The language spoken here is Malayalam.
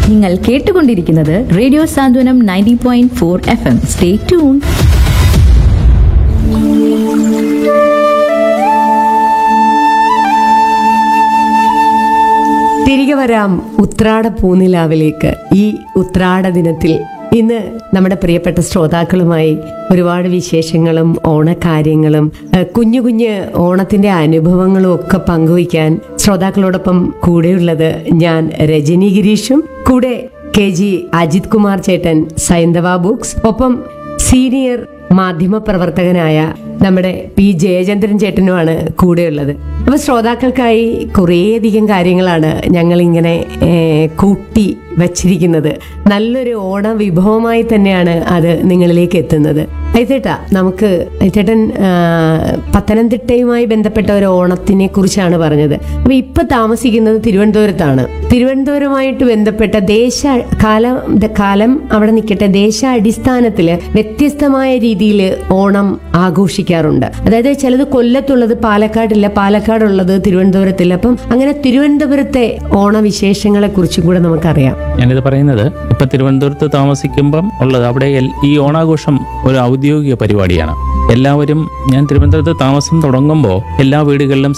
നിങ്ങൾ കേട്ടുകൊണ്ടിരിക്കുന്നത് radio Santhwanam ninety point four F M stay tune തിരികെ വരാം ഉത്രാട പൂനിലാവിലേക്ക് ഈ ഉത്രാട ദിനത്തിൽ ഇന്ന് നമ്മുടെ പ്രിയപ്പെട്ട ശ്രോതാക്കളുമായി ഒരുപാട് വിശേഷങ്ങളും ഓണക്കാര്യങ്ങളും ഏഹ്, കുഞ്ഞു കുഞ്ഞ് ഓണത്തിന്റെ അനുഭവങ്ങളും ഒക്കെ പങ്കുവയ്ക്കാൻ ശ്രോതാക്കളോടൊപ്പം കൂടെയുള്ളത് ഞാൻ രജനി ഗിരീഷും കൂടെ കെ ജി അജിത് കുമാർ ചേട്ടൻ സൈന്ധവ ബുക്സ് ഒപ്പം സീനിയർ മാധ്യമ പ്രവർത്തകനായ നമ്മുടെ പി ജയചന്ദ്രൻ ചേട്ടനുമാണ് കൂടെയുള്ളത് അപ്പൊ ശ്രോതാക്കൾക്കായി കുറേയധികം കാര്യങ്ങളാണ് ഞങ്ങൾ ഇങ്ങനെ ഏഹ്, കൂട്ടി വച്ചിരിക്കുന്നത് നല്ലൊരു ഓണ വിഭവമായി തന്നെയാണ് അത് നിങ്ങളിലേക്ക് എത്തുന്നത് ഐത്തേട്ടാ നമുക്ക് ഐത്തേട്ടൻ ആ, പത്തനംതിട്ടയുമായി ബന്ധപ്പെട്ട ഒരു ഓണത്തിനെ കുറിച്ചാണ് പറഞ്ഞത് അപ്പൊ ഇപ്പൊ താമസിക്കുന്നത് തിരുവനന്തപുരത്താണ് തിരുവനന്തപുരമായിട്ട് ബന്ധപ്പെട്ട ദേശ കാലം ദ- കാലം അവിടെ നിൽക്കട്ടെ ദേശാടിസ്ഥാനത്തില് വ്യത്യസ്തമായ രീതിയിൽ ഓണം ആഘോഷിക്കാറുണ്ട് അതായത് ചിലത് കൊല്ലത്തുള്ളത് പാലക്കാടില്ല പാലക്കാടുള്ളത് തിരുവനന്തപുരത്തില്ല അപ്പം അങ്ങനെ തിരുവനന്തപുരത്തെ ഓണവിശേഷങ്ങളെ കുറിച്ചും കൂടെ നമുക്കറിയാം ഞാനിത് പറയുന്നത് ഇപ്പൊ തിരുവനന്തപുരത്ത് താമസിക്കുമ്പം ഉള്ളത് അവിടെ എൽ- ഈ ഓണാഘോഷം ഒരു ഔദ്യോഗിക പരിപാടിയാണ് എല്ലാവരും ഞാൻ തിരുവനന്തപുരത്ത് താമസം തുടങ്ങുമ്പോൾ എല്ലാ വീടുകളിലും